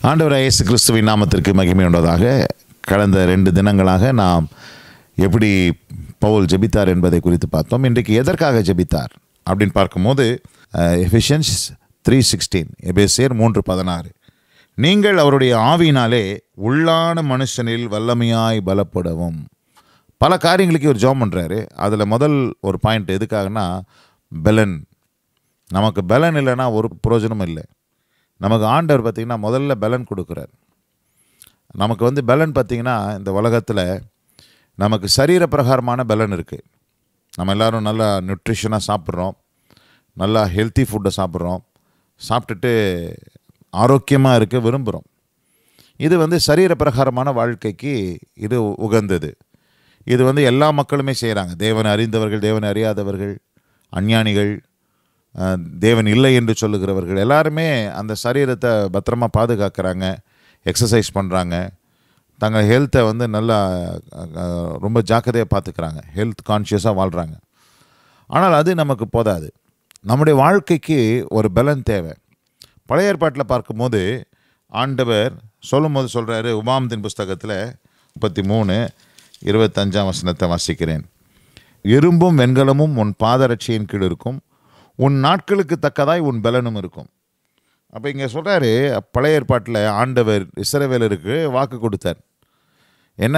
ஆண்டவர் இயேசு கிறிஸ்துவின் நாமத்திற்கு மகிமை உண்டதாக கடந்த ரெண்டு தினங்களாக நாம் எப்படி பவுல் ஜெபித்தார் என்பதை குறித்து பார்த்தோம் இன்றைக்கு எதற்காக ஜெபித்தார் அப்படின்னு பார்க்கும்போது எஃபிஷியன்ஸ் த்ரீ சிக்ஸ்டீன் எபேசியர் மூன்று பதினாறு நீங்கள் அவருடைய ஆவியினாலே உள்ளான மனுஷனில் வல்லமையாய் பலப்படவும் பல காரியங்களுக்கு இவர் ஜெபம் பண்ணுறாரு அதில் முதல் ஒரு பாயிண்ட் எதுக்காகனா பெலன் நமக்கு பலன் இல்லைன்னா ஒரு பிரயோஜனமும் இல்லை நமக்கு ஆண்டவர் பார்த்திங்கன்னா முதல்ல பலன் கொடுக்குறார் நமக்கு வந்து பலன் பார்த்திங்கன்னா இந்த உலகத்தில் நமக்கு சரீர பிரகாரமான பலன் இருக்குது நம்ம எல்லோரும் நல்லா நியூட்ரிஷனாக சாப்பிட்றோம் நல்லா ஹெல்த்தி ஃபுட்டை சாப்பிட்றோம் சாப்பிட்டுட்டு ஆரோக்கியமாக இருக்க விரும்புகிறோம் இது வந்து சரீர பிரகாரமான வாழ்க்கைக்கு இது உகந்தது இது வந்து எல்லா மக்களுமே செய்கிறாங்க தேவனை அறிந்தவர்கள் தேவனை அறியாதவர்கள் அஞ்ஞானிகள் அஹ், தேவன் இல்லை என்று சொல்லுகிறவர்கள் எல்லாருமே அந்த சரீரத்தை பத்திரமா பாதுகாக்கிறாங்க எக்ஸசைஸ் பண்ணுறாங்க தங்கள் ஹெல்த்தை வந்து நல்லா அஹ், ரொம்ப ஜாக்கிரதையாக பார்த்துக்கிறாங்க ஹெல்த் கான்ஷியஸாக வாழ்கிறாங்க ஆனால் அது நமக்கு போதாது நம்முடைய வாழ்க்கைக்கு ஒரு பலன் தேவை பழைய ஏற்பாட்டில் பார்க்கும்போது ஆண்டவர் சொல்லும்போது சொல்கிறாரு உமாமத்தின் புஸ்தகத்தில் முப்பத்தி மூணு இருபத்தஞ்சாம் வசனத்தை வாசிக்கிறேன் இரும்பும் வெண்கலமும் உன் பாதரட்சியின் கீழ் இருக்கும் உன் நாட்களுக்கு தக்கதாய் உன் பலனும் இருக்கும் அப்போ இங்கே சொல்கிறாரு பழைய ஏற்பாட்டில் ஆண்டவர் இஸ்ரவேலருக்கு வாக்கு கொடுத்தார் என்ன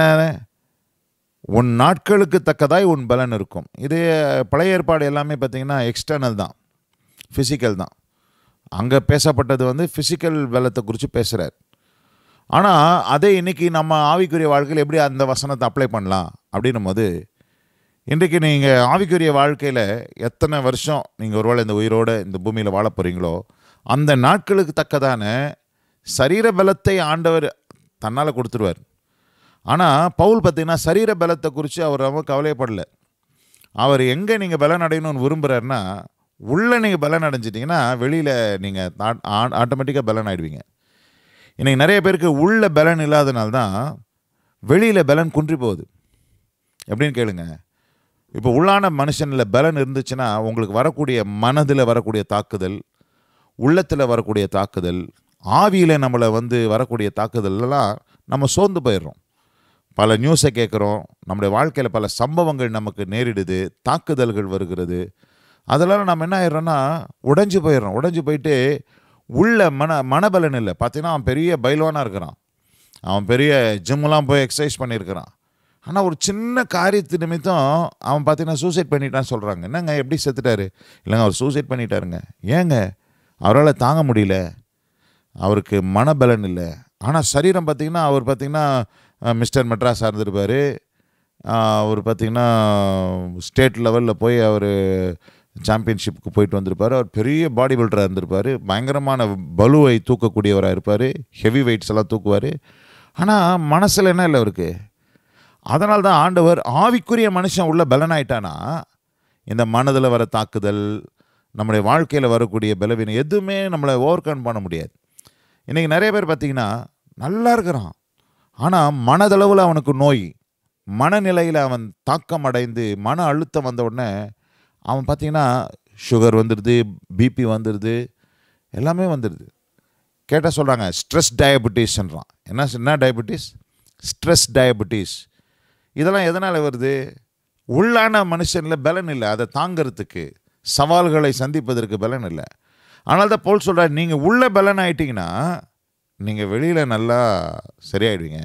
உன் நாட்களுக்கு தக்கதாய் உன் பலன் இருக்கும் இது பழைய ஏற்பாடு எல்லாமே பார்த்தீங்கன்னா எக்ஸ்டர்னல் தான் ஃபிசிக்கல் தான் அங்கே பேசப்பட்டது வந்து ஃபிசிக்கல் பலத்தை குறித்து பேசுகிறார் ஆனால் அதே இன்னைக்கு நம்ம ஆவிக்குரிய வாழ்க்கையில் எப்படி அந்த வசனத்தை அப்ளை பண்ணலாம் அப்படின்னும் போது இன்றைக்கு நீங்கள் ஆவிக்குரிய வாழ்க்கையில் எத்தனை வருஷம் நீங்கள் ஒருவேளை இந்த உயிரோடு இந்த பூமியில் வாழ போகிறீங்களோ அந்த நாட்களுக்கு தக்கதான சரீர பலத்தை ஆண்டவர் தன்னால் கொடுத்துருவார் ஆனால் பவுல் பார்த்தீங்கன்னா சரீர பலத்தை குறித்து அவர் ரொம்ப கவலைப்படல அவர் எங்கே நீங்கள் பலன் அடையணும்னு விரும்புகிறாருன்னா உள்ளே நீங்கள் பலன் அடைஞ்சிட்டிங்கன்னா வெளியில் நீங்கள் ஆட்டோமேட்டிக்காக பலன் ஆயிடுவீங்க இன்னைக்கு நிறைய பேருக்கு உள்ள பலன் இல்லாதனால தான் வெளியில் பலன் குன்றி போகுது எப்படின்னு கேளுங்க இப்போ உள்ளான மனுஷனில் பலன் இருந்துச்சுன்னா உங்களுக்கு வரக்கூடிய மனதில் வரக்கூடிய தாக்குதல் உள்ளத்தில் வரக்கூடிய தாக்குதல் ஆவியில் நம்மளை வந்து வரக்கூடிய தாக்குதல்லாம் நம்ம சோர்ந்து போயிடுறோம் பல நியூஸை கேட்குறோம் நம்முடைய வாழ்க்கையில் பல சம்பவங்கள் நமக்கு நேரிடுது தாக்குதல்கள் வருகிறது அதெல்லாம் நம்ம என்ன ஆயிடுறோன்னா உடைஞ்சு போயிடுறோம் உடைஞ்சு போயிட்டு உள்ள மன மனபலன் இல்லை பார்த்தீங்கன்னா அவன் பெரிய பைலவானாக இருக்கிறான் அவன் பெரிய ஜிம்மெலாம் போய் எக்ஸசைஸ் பண்ணியிருக்கிறான் ஆனால் ஒரு சின்ன காரியத்து நிமித்தம் அவன் பார்த்தீங்கன்னா சூசைட் பண்ணிட்டான்னு சொல்கிறாங்க என்னங்க எப்படி செத்துட்டாரு இல்லைங்க அவர் சூசைட் பண்ணிட்டாருங்க ஏங்க அவரால் தாங்க முடியல அவருக்கு மனபலன் இல்லை ஆனால் சரீரம் பார்த்திங்கன்னா அவர் பார்த்திங்கன்னா மிஸ்டர் மெட்ராஸாக இருந்திருப்பார் அவர் பார்த்திங்கன்னா ஸ்டேட் லெவலில் போய் அவர் சாம்பியன்ஷிப்புக்கு போயிட்டு வந்திருப்பார் அவர் பெரிய பாடி பில்டராக இருந்திருப்பார் பயங்கரமான பலுவை தூக்கக்கூடியவராக இருப்பார் ஹெவி வெயிட்ஸ் எல்லாம் தூக்குவார் ஆனால் மனசில் என்ன இல்லை அவருக்கு அதனால தான் ஆண்டவர் ஆவிக்குரிய மனுஷன் உள்ள பலனாயிட்டானா இந்த மனதில் வர தாக்குதல் நம்முடைய வாழ்க்கையில் வரக்கூடிய பலவீனம் எதுவுமே நம்மளை ஓவர் கம் பண்ண முடியாது இன்றைக்கி நிறைய பேர் பார்த்திங்கன்னா நல்லா இருக்கிறான் ஆனால் மனதளவில் அவனுக்கு நோய் மனநிலையில் அவன் தாக்கம் அடைந்து மன அழுத்தம் வந்த உடனே அவன் பார்த்திங்கன்னா சுகர் வந்துடுது பிபி வந்துடுது எல்லாமே வந்துடுது கேட்டால் சொல்கிறாங்க ஸ்ட்ரெஸ் டயபெட்டிஸ்ன்றான் என்ன என்ன டயபெட்டிஸ் ஸ்ட்ரெஸ் டயபெட்டிஸ் இதெல்லாம் எதனால் வருது உள்ளான மனுஷனில் பலன் இல்லை அதை தாங்கிறதுக்கு சவால்களை சந்திப்பதற்கு பலன் இல்லை ஆனால் தான் போல் சொல்கிறார் நீங்கள் உள்ள பலன் ஆயிட்டீங்கன்னா நீங்கள் வெளியில் நல்லா சரியாயிடுவீங்க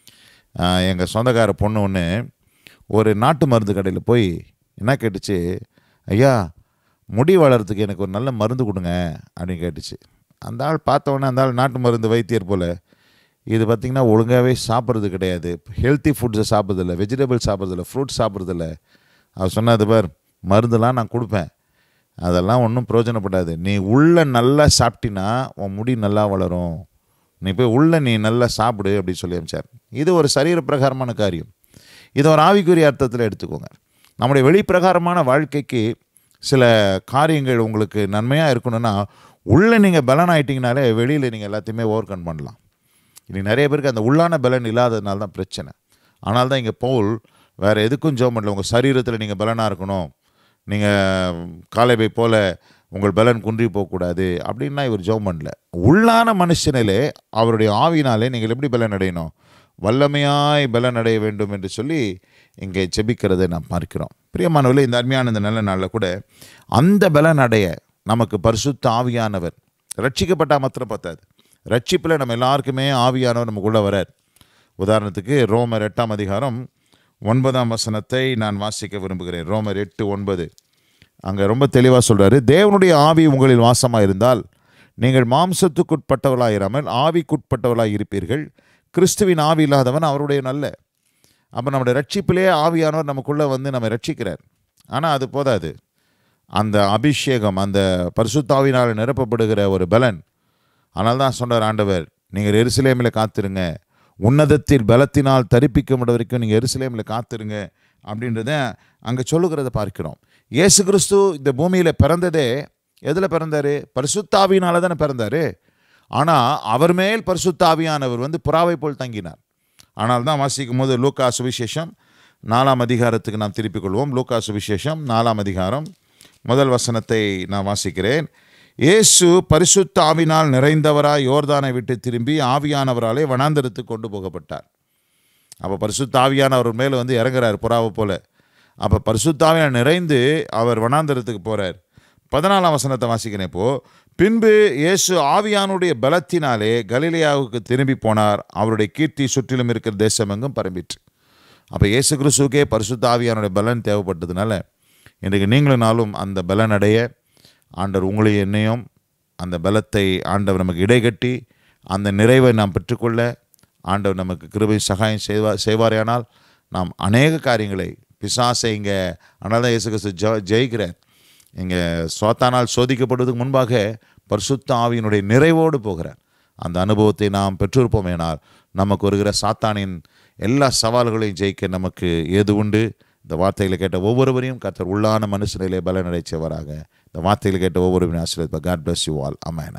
எங்கள் சொந்தக்கார பொண்ணு ஒன்று ஒரு நாட்டு மருந்து கடையில் போய் என்ன கேட்டுச்சு ஐயா முடி வளர்கிறதுக்கு எனக்கு ஒரு நல்ல மருந்து கொடுங்க அப்படின்னு கேட்டுச்சு அந்த ஆள் பார்த்தவொடனே அந்த ஆள் நாட்டு மருந்து வைத்தியர் போல் இது பார்த்திங்கன்னா ஒழுங்காகவே சாப்பிட்றது கிடையாது ஹெல்த்தி ஃபுட்ஸை சாப்பிட்றதில்ல வெஜிடபிள் சாப்பிட்றதில்ல ஃப்ரூட்ஸ் சாப்பிட்றதில்ல அவர் சொன்னது பார் மருந்தெல்லாம் நான் கொடுப்பேன் அதெல்லாம் ஒன்றும் பிரயோஜனப்படாது நீ உள்ள நல்லா சாப்பிட்டினா உன் முடி நல்லா வளரும் நீ போய் உள்ள நீ நல்லா சாப்பிடு அப்படின்னு சொல்லி அமிச்சார் இது ஒரு சரீர பிரகாரமான காரியம் இது ஒரு ஆவிக்குரிய அர்த்தத்தில் எடுத்துக்கோங்க நம்முடைய வெளிப்பிரகாரமான வாழ்க்கைக்கு சில காரியங்கள் உங்களுக்கு நன்மையாக இருக்கணும்னா உள்ளே நீங்கள் பலன் ஆயிட்டீங்கனாலே வெளியில் நீங்கள் எல்லாத்தையுமே ஓவர் கம் பண்ணலாம் இன்னைக்கு நிறைய பேருக்கு அந்த உள்ளான பலன் இல்லாததுனால தான் பிரச்சனை ஆனால் தான் இங்கே பவுல் வேறு எதுக்கும் ஜோம் பண்ணல உங்கள் சரீரத்தில் நீங்கள் பலனாக இருக்கணும் நீங்கள் காலைபை போல் உங்கள் பலன் குன்றி போகக்கூடாது அப்படின்னா இவர் ஜெபம் பண்ணல உள்ளான மனுஷனிலே அவருடைய ஆவினாலே நீங்கள் எப்படி பலன் அடையணும் வல்லமையாய் பலன் அடைய வேண்டும் என்று சொல்லி இங்கே ஜெபிக்கிறதை நாம் பார்க்கிறோம் பிரியமானவர்களே இந்த அருமையான இந்த நல்ல நாளில் கூட அந்த பலன் அடைய நமக்கு பரிசுத்த ஆவியானவர் ரட்சிக்கப்பட்டால் மாத்திரம் பார்த்தாது ரட்சிப்பில் நம்ம எல்லாருக்குமே ஆவியானவர் நமக்குள்ளே வரார் உதாரணத்துக்கு ரோமர் எட்டாம் அதிகாரம் ஒன்பதாம் வசனத்தை நான் வாசிக்க விரும்புகிறேன் ரோமர் எட்டு ஒன்பது அங்கே ரொம்ப தெளிவாக சொல்கிறாரு தேவனுடைய ஆவி உங்களில் வாசமாக இருந்தால் நீங்கள் மாம்சத்துக்குட்பட்டவர்களாக இராமல் ஆவிக்குட்பட்டவர்களாக இருப்பீர்கள் கிறிஸ்துவின் ஆவி இல்லாதவன் அவருடைய நல்ல அப்போ நம்முடைய ரட்சிப்பிலே ஆவியானவர் நமக்குள்ளே வந்து நம்ம ரட்சிக்கிறார் ஆனால் அது போதாது அந்த அபிஷேகம் அந்த பரிசுத்தாவினால் நிரப்பப்படுகிற ஒரு பலன் ஆனால் தான் சொன்னார் ஆண்டவர் நீங்கள் எருசலேமில் காத்திருங்க உன்னதத்தில் பலத்தினால் தரிப்பிக்க வரைக்கும் நீங்கள் எருசலேமில் காத்திருங்க அப்படின்றத அங்கே சொல்லுகிறத பார்க்கிறோம் இயேசு கிறிஸ்து இந்த பூமியில் பிறந்ததே எதில் பிறந்தார் பரிசுத்தாவினால தானே பிறந்தார் ஆனால் அவர் மேல் பரிசுத்தாவியானவர் வந்து புறாவை போல் தங்கினார் ஆனால் தான் வாசிக்கும் போது லூக்கா சுவிசேஷம் நாலாம் அதிகாரத்துக்கு நாம் திருப்பிக் கொள்வோம் லூக்கா சுவிசேஷம் நாலாம் அதிகாரம் முதல் வசனத்தை நான் வாசிக்கிறேன் இயேசு பரிசுத்த ஆவினால் நிறைந்தவராய் யோர்தானை விட்டு திரும்பி ஆவியானவராலே வனாந்தரத்துக்கு கொண்டு போகப்பட்டார் அப்போ பரிசுத்த ஆவியானவர் மேலே வந்து இறங்குறார் புறாவை போல அப்போ பரிசுத்தாவியான நிறைந்து அவர் வனாந்தரத்துக்கு போகிறார் பதினாலாம் வசனத்தை வாசிக்கிறேன் இப்போ பின்பு இயேசு ஆவியானுடைய பலத்தினாலே கலிலியாவுக்கு திரும்பி போனார் அவருடைய கீர்த்தி சுற்றிலும் இருக்கிற தேசமெங்கும் பரம்பிற்று அப்போ இயேசு கிறிஸ்துக்கே பரிசுத்த ஆவியானுடைய பலன் தேவைப்பட்டதுனால இன்றைக்கு நீங்களும் நாளும் அந்த பலன் அடைய ஆண்டவர் உங்களையும் என்னையும் அந்த பலத்தை ஆண்டவர் நமக்கு இடைகட்டி அந்த நிறைவை நாம் பெற்றுக்கொள்ள ஆண்டவர் நமக்கு கிருபை சகாயம் செய்வா செய்வாரேயானால் நாம் அநேக காரியங்களை பிசாசை இங்கே ஆனால் தான் இயேசு கிறிஸ்து ஜெ ஜெயிக்கிறார் இங்கே சோத்தானால் சோதிக்கப்படுவதற்கு முன்பாக பரிசுத்த ஆவியினுடைய நிறைவோடு போகிறார் அந்த அனுபவத்தை நாம் பெற்றிருப்போமேனால் நமக்கு வருகிற சாத்தானின் எல்லா சவால்களையும் ஜெயிக்க நமக்கு ஏது உண்டு இந்த வார்த்தைகளை கேட்ட ஒவ்வொருவரையும் கர்த்தர் உள்ளான மனுஷனிலே பலனடைச்சவராக இந்த வார்த்தைகளை கேட்ட ஒவ்வொருவரையும் ஆசீர்வதிப்பார் God bless you all amen